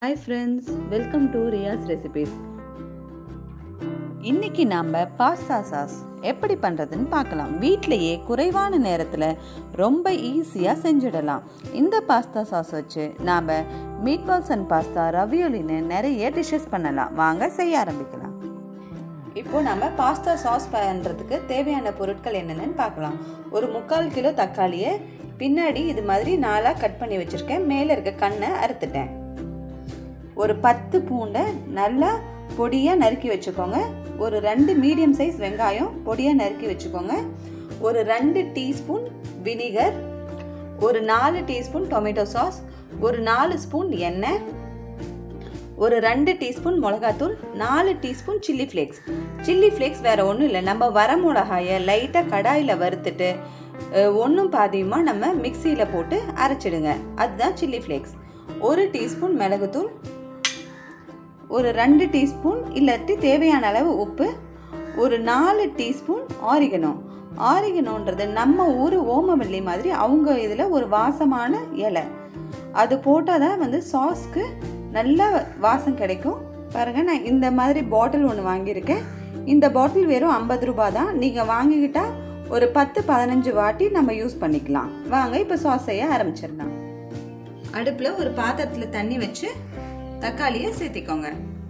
hi friends welcome to Riyas recipes இன்னைக்கு நாம் pasta sauce எப்படி பண்ணுறதுன்னு பார்க்கலாம் வீட்டிலையே குறைவான நேரத்தில் ரொம்ப ஈஸியாக செஞ்சிடலாம் இந்த பாஸ்தா சாஸ் வச்சு நாம் மீட் பால்ஸ் அண்ட் பாஸ்தா ரவியோலின்னு நிறைய டிஷ்ஷஸ் பண்ணலாம் வாங்க செய்ய ஆரம்பிக்கலாம் இப்போ நம்ம பாஸ்தா சாஸ் பண்ணுறதுக்கு தேவையான பொருட்கள் என்னென்னு பார்க்கலாம் ஒரு முக்கால் கிலோ தக்காளியை பின்னாடி இது மாதிரி நாளாக கட் பண்ணி வச்சுருக்கேன் மேலே இருக்க கண்ணை அறுத்துட்டேன் ஒரு பத்து பூண்டை நல்லா பொடியாக நறுக்கி வச்சுக்கோங்க ஒரு ரெண்டு மீடியம் சைஸ் வெங்காயம் பொடியாக நறுக்கி வச்சுக்கோங்க ஒரு ரெண்டு டீஸ்பூன் வினிகர் ஒரு நாலு டீஸ்பூன் டொமேட்டோ சாஸ் ஒரு நாலு ஸ்பூன் எண்ணெய் ஒரு ரெண்டு டீஸ்பூன் மிளகாத்தூள் நாலு teaspoon chilli flakes chilli flakes வேறு ஒன்றும் இல்லை நம்ம வர மிளகாயை லைட்டாக கடாயில் வறுத்துட்டு ஒன்றும் பாதியமாக நம்ம மிக்சியில் போட்டு அரைச்சிடுங்க அதுதான் சில்லி ஃப்ளேக்ஸ் ஒரு டீஸ்பூன் மிளகுத்தூள் ஒரு ரெண்டு டீஸ்பூன் இல்லாட்டி தேவையான அளவு உப்பு ஒரு நாலு டீஸ்பூன் ஆரிகனோ ஆரிகனோன்றது நம்ம ஊர் ஓமவல்லி மாதிரி அவங்க இதில் ஒரு வாசமான இலை அது போட்டால் தான் வந்து சாஸ்க்கு நல்ல வாசம் கிடைக்கும் பாருங்கள் நான் இந்த மாதிரி பாட்டில் ஒன்று வாங்கியிருக்கேன் இந்த பாட்டில் வெறும் ஐம்பது ரூபா தான் நீங்கள் வாங்கிக்கிட்டால் ஒரு பத்து பதினஞ்சு வாட்டி நம்ம யூஸ் பண்ணிக்கலாம் வாங்க இப்போ சாஸ் செய்ய ஆரம்பிச்சிடலாம் அடுப்பில் ஒரு பாத்திரத்தில் தண்ணி வச்சு தக்காளியை சேர்த்திக்கோங்க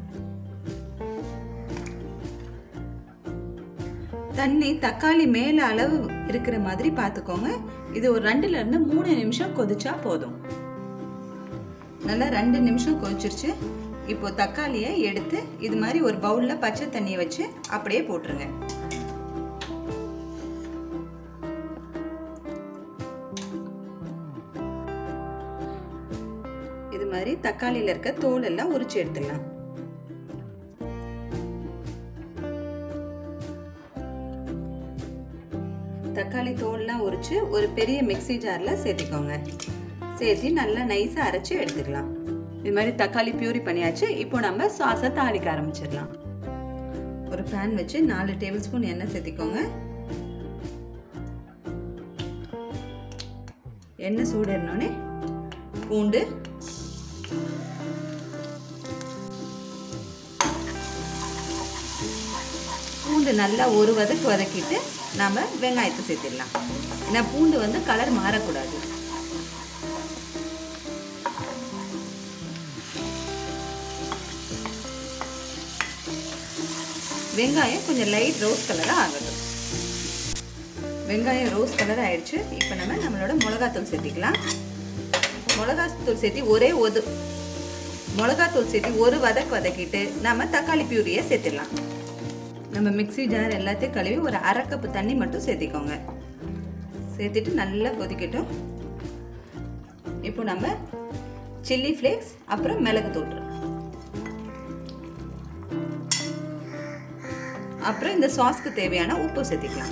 தண்ணி தக்காளி மேலே அளவு இருக்கிற மாதிரி பார்த்துக்கோங்க இது ஒரு ரெண்டுல இருந்து மூணு நிமிஷம் கொதிச்சா போதும் நல்லா ரெண்டு நிமிஷம் கொதிச்சிருச்சு இப்போ தக்காளியை எடுத்து இது மாதிரி ஒரு பவுலில் பச்சை தண்ணியை வச்சு அப்படியே போட்டுருங்க இது மாதிரி தக்காளியில் இருக்க தோல் எல்லாம் உரிச்சு எடுத்துடலாம் தக்காளி தோல்லாம் உரிச்சு ஒரு பெரிய மிக்சி ஜாரில் சேர்த்துக்கோங்க சேர்த்து நல்லா நைஸாக அரைச்சி எடுத்துக்கலாம் இது மாதிரி தக்காளி பியூரி பண்ணியாச்சு இப்போ நம்ம சாஸை தாளிக்க ஆரம்பிச்சிடலாம் ஒரு பேன் வச்சு நாலு டேபிள் ஸ்பூன் எண்ணெய் சேர்த்திக்கோங்க எண்ணெய் சூடறினோடனே பூண்டு பூண்டு நல்லா ஒரு வதக்கு வதக்கிட்டு நாம் வெங்காயத்தை சேர்த்திடலாம் ஏன்னா பூண்டு வந்து கலர் மாறக்கூடாது வெங்காயம் கொஞ்சம் லைட் ரோஸ் கலராக ஆகட்டும் வெங்காயம் ரோஸ் கலர் ஆயிடுச்சு இப்போ நம்ம நம்மளோட மிளகாத்தூள் சேர்த்திக்கலாம் மிளகாத்தூள் சேர்த்தி ஒரே ஒது மிளகாத்தூள் சேர்த்து ஒரு வதக்கு வதக்கிட்டு நம்ம தக்காளி பியூரியை சேர்த்திடலாம் நம்ம மிக்சி ஜார் எல்லாத்தையும் கழுவி ஒரு அரை கப்பு தண்ணி மட்டும் சேர்த்திக்கோங்க சேர்த்துட்டு நல்லா கொதிக்கட்டும் இப்போ நம்ம சில்லி ஃப்ளேக்ஸ் அப்புறம் மிளகு தூள் அப்புறம் இந்த சாஸ்க்கு தேவையான உப்பு சேர்த்திக்கலாம்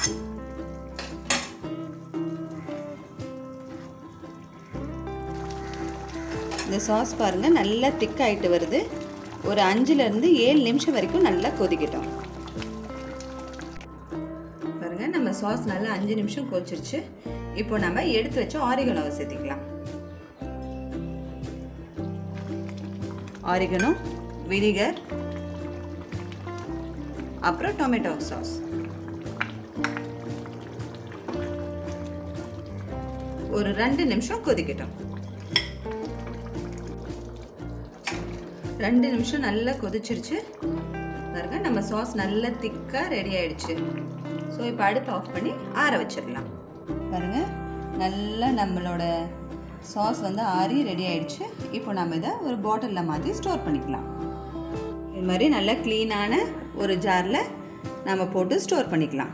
இந்த சாஸ் பாருங்கள் நல்லா திக்காயிட்டு வருது ஒரு அஞ்சுலேருந்து ஏழு நிமிஷம் வரைக்கும் நல்லா கொதிக்கட்டும் பாருங்கள் நம்ம சாஸ் நல்லா அஞ்சு நிமிஷம் கொதிச்சிருச்சு இப்போ நம்ம எடுத்து வச்ச ஆரிகனோவை சேர்த்திக்கலாம் ஆரிகனோ வினிகர் அப்புறம் டொமேட்டோ சாஸ் ஒரு ரெண்டு நிமிஷம் கொதிக்கட்டும் ரெண்டு நிமிஷம் நல்லா கொதிச்சிருச்சு பாருங்க நம்ம சாஸ் நல்லா திக்காக ரெடி ஆயிடுச்சு ஸோ இப்போ அடுப்பு ஆஃப் பண்ணி ஆற வச்சிடலாம் பாருங்க நல்லா நம்மளோட சாஸ் வந்து ஆறி ரெடி ஆயிடுச்சு இப்போ நம்ம இதை ஒரு பாட்டிலில் மாற்றி ஸ்டோர் பண்ணிக்கலாம் இது மாதிரி நல்லா க்ளீனான ஒரு ஜாரில் நம்ம போட்டு ஸ்டோர் பண்ணிக்கலாம்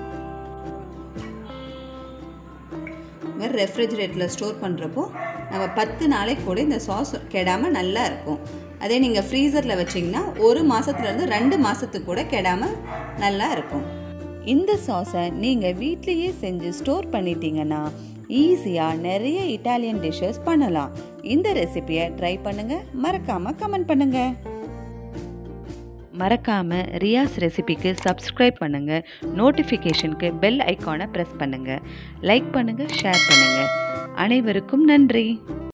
மாதிரி ரெஃப்ரிஜரேட்டரில் ஸ்டோர் பண்ணுறப்போ நம்ம பத்து நாளைக்கு கூட இந்த சாஸ் கெடாமல் நல்லா இருக்கும் அதே நீங்கள் ஃப்ரீசரில் வச்சிங்கன்னா ஒரு மாதத்துலேருந்து ரெண்டு மாதத்துக்கு கூட கெடாமல் நல்லா இருக்கும் இந்த சாஸை நீங்கள் வீட்லேயே செஞ்சு ஸ்டோர் பண்ணிட்டீங்கன்னா ஈஸியாக நிறைய இட்டாலியன் டிஷ்ஷஸ் பண்ணலாம் இந்த ரெசிபியை ட்ரை பண்ணுங்கள் மறக்காமல் கமெண்ட் பண்ணுங்கள் மறக்காமல் ரியாஸ் ரெசிபிக்கு சப்ஸ்கிரைப் பண்ணுங்கள் நோட்டிஃபிகேஷனுக்கு பெல் ஐக்கானை ப்ரெஸ் பண்ணுங்கள் லைக் பண்ணுங்கள் ஷேர் பண்ணுங்கள் அனைவருக்கும் நன்றி